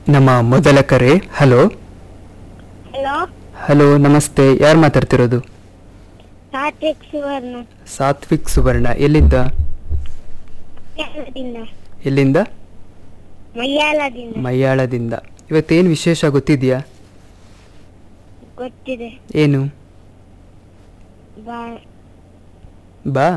ನಮ್ಮ ಮೊದಲ ಕರೆ ಹಲೋ ಹಲೋ ಹಲೋ ನಮಸ್ತೆ ಯಾರು ಮಾತಾಡ್ತಿರೋದು ಸಾತ್ವಿಕ್ ಸುವರ್ಣ ಸಾತ್ವಿಕ್ ಸುವರ್ಣ ಎಲ್ಲಿಂದ ಮೈಯಾಲದಿಂದ ಎಲ್ಲಿಂದ ಮೈಯಾಲದಿಂದ ಮಯ್ಯಾಳದಿಂದ ಇವತ್ತೇನು ವಿಶೇಷ ಗೊತ್ತಿದೆಯಾ ಗೊತ್ತಿದೆ ಏನು ಬಾ ಬಾ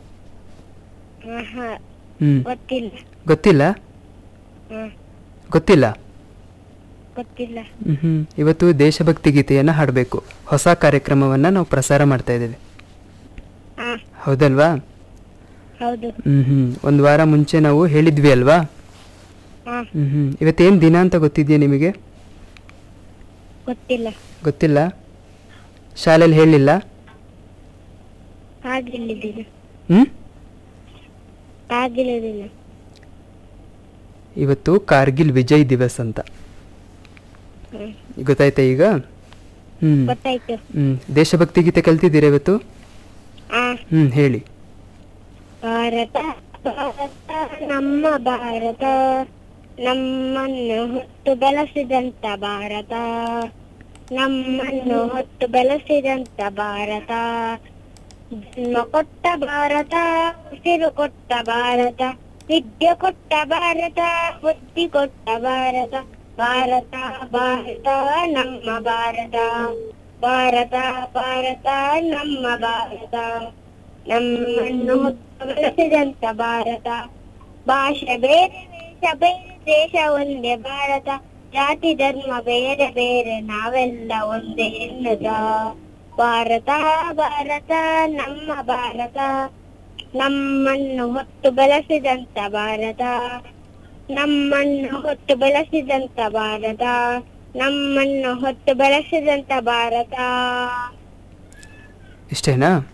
ಆಹಾ, ಹ್ಮ್ ಗೊತ್ತಿಲ್ಲ ಗೊತ್ತಿಲ್ಲ ಹ್ಮ್ ಗೊತ್ತಿಲ್ಲ ಗೊತ್ತಿಲ್ಲ ಹ್ಮ್ ಹ್ಮ್ ಇವತ್ತು ದೇಶಭಕ್ತಿ ಗೀತೆಯನ್ನು ಹಾಡಬೇಕು ಹೊಸ ಕಾರ್ಯಕ್ರಮವನ್ನು ನಾವು ಪ್ರಸಾರ ಮಾಡ್ತಾ ಇದ್ದೇವೆ ಹಾ ಹೌದಲ್ವಾ ಹೌದು ಹ್ಮ್ ಹ್ಮ್ ಒಂದು ವಾರ ಮುಂಚೆ ನಾವು ಹೇಳಿದ್ವಿ ಅಲ್ವಾ ಹಾ ಹ್ಮ್ ಹ್ಮ್ ಇವತ್ತೇನು ದಿನ ಅಂತ ಗೊತ್ತಿದೆಯಾ ನಿಮಗೆ ಗೊತ್ತಿಲ್ಲ ಗೊತ್ತಿಲ್ಲ ಶಾಲೆಯಲ್ಲಿ ಹೇಳಲಿಲ್ಲ ಆಗಿಲ್ಲಿದ್ದೀನಿ ಹ್ಮ್ ಆಗಿಲ್ಲದಿಲ್ಲ ಇವತ್ತು ಕಾರ್ಗಿಲ್ ವಿಜಯ್ ದಿವಸ್ ಅಂತ ಹ್ಮ್ ಗೊತ್ತಾಯ್ತಾ ಈಗ ಹ್ಮ್ ಗೊತ್ತಾಯ್ತು ಹ್ಮ್ ದೇಶಭಕ್ತಿ ಗೀತೆ ಕಲ್ತಿದ್ದೀರಾ ಇವತ್ತು ಹಾ ಹ್ಮ್ ಹೇಳಿ ಭಾರತ ಭಾರತ ನಮ್ಮ ಭಾರತ ನಮ್ಮನ್ನು ಹೊತ್ತು ಬೆಳೆಸಿದಂತ ಭಾರತ ನಮ್ಮನ್ನು ಹೊತ್ತು ಬೆಳೆಸಿದಂತ ಭಾರತ ಜನ್ಮ ಕೊಟ್ಟ ಭಾರತ ಉಸಿರು ಕೊಟ್ಟ ಭಾರತ ವಿದ್ಯೆ ಕೊಟ್ಟ ಭಾರತ ಬುದ್ಧಿ ಕೊಟ್ಟ ಭಾರತ ಭಾರತ ಭಾರತ ನಮ್ಮ ಭಾರತ ಭಾರತ ಭಾರತ ನಮ್ಮ ಭಾರತ ನಮ್ಮನ್ನು ಹೊತ್ತು ಬೆಳೆಸಿದಂತ ಭಾರತ ಭಾಷೆ ಬೇರೆ ವೇಷ ಬೇರೆ ದೇಶ ಒಂದೇ ಭಾರತ ಜಾತಿ ಧರ್ಮ ಬೇರೆ ಬೇರೆ ನಾವೆಲ್ಲ ಒಂದೇ ಎನ್ನುತ್ತ ಭಾರತ ಭಾರತ ನಮ್ಮ ಭಾರತ ನಮ್ಮನ್ನು ಹೊತ್ತು ಬೆಳೆಸಿದಂತ ಭಾರತ ನಮ್ಮನ್ನು ಹೊತ್ತು ಬೆಳೆಸಿದಂತ ಭಾರತ ನಮ್ಮನ್ನು ಹೊತ್ತು ಬೆಳೆಸಿದಂತ ಭಾರತ ಇಷ್ಟೇನಾ